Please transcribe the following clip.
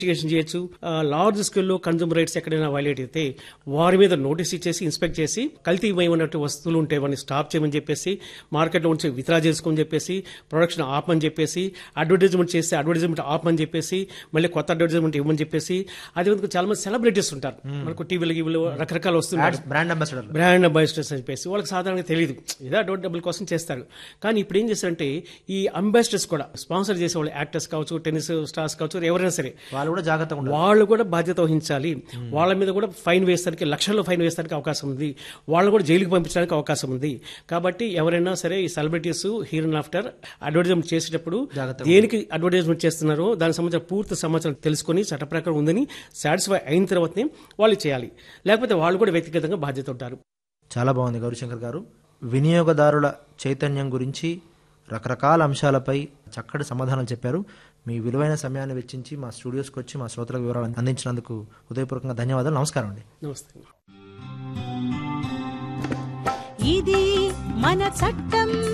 investigation చేయొచ్చు large స్కేల్లో consumer rights ఎక్కడైనా వైలేట్ అయితే వారి మీద నోటీస్ ఇచ్చేసి ఇన్స్పెక్ట్ చేసి కల్తీమయమైనట్టు వస్తువులు ఉంటే వాటిని స్టాప్ చేయమని చెప్పేసి మార్కెట్లో ఉంచి విత్డ్రా చేసుకోమని చెప్పేసి ప్రొడక్షన్ ఆపమని చెప్పేసి అడ్వర్టైజ్మెంట్ చేస్తే అడ్వర్టైజ్మెంట్ ఆపమని చెప్పేసి మళ్ళీ కొత్త అడ్వర్టైజ్మెంట్ ఇవ్వమని చెప్పేసి అదే విధంగా చాలా మంది సెలబ్రిటీస్ ఉంటారు మనకు టీవీలు గీవీలు రకరకాల వస్తున్నారు బ్రాండ్ అంబాసిడర్ బ్రాండ్ అంబాసిడర్స్ అని చెప్పేసి వాళ్ళకి సాధారణంగా తెలియదు ఏదో అడ్వర్ట్ డబ్బుల కోసం చేస్తారు కానీ ఇప్పుడు ఏం చేస్తారంటే ఈ అంబాసిడర్స్ కూడా స్పాన్సర్ చేసే వాళ్ళు యాక్టర్స్ కావచ్చు టెన్నిస్ స్టార్స్ కావచ్చు ఎవరైనా సరే వాళ్ళు కూడా జాగ్రత్తగా ఉండాలి వాళ్ళు కూడా బాధ్యత వహించాలి వాళ్ళ మీద కూడా ఫైన్ వేస్తానికి లక్షల్లో ఫైన్ వేస్తానికి అవకాశం ఉంది వాళ్ళు కూడా జైలుకి పంపించడానికి అవకాశం ఉంది కాబట్టి ఎవరైనా సరే ఈ సెలబ్రిటీస్ హీరో ఆఫ్టర్ అడ్వర్టైజ్మెంట్ చేసేటప్పుడు జాగ్రత్తగా దేనికి అడ్వర్టైజ్మెంట్ చేస్తున్నారో దానికి సంబంధించిన పూర్తి సమాచారం తెలుసుకొని చట్ట ప్రకారం ఉందని సాటిస్ఫై అయిన తర్వాతనే వాళ్ళు చేయాలి లేకపోతే వాళ్ళు కూడా వ్యక్తిగతంగా బాధ్యత ఉంటారు చాలా బాగుంది గౌరీశంకర్ గారు వినియోగదారుల చైతన్యం గురించి రకరకాల అంశాలపై చక్కటి సమాధానాలు చెప్పారు మీ విలువైన సమయాన్ని వెచ్చించి మా స్టూడియోస్కి వచ్చి మా శ్రోతలకు వివరాలు అందించినందుకు హృదయపూర్వకంగా ధన్యవాదాలు నమస్కారం అండి నమస్తే ఇది మన చట్టం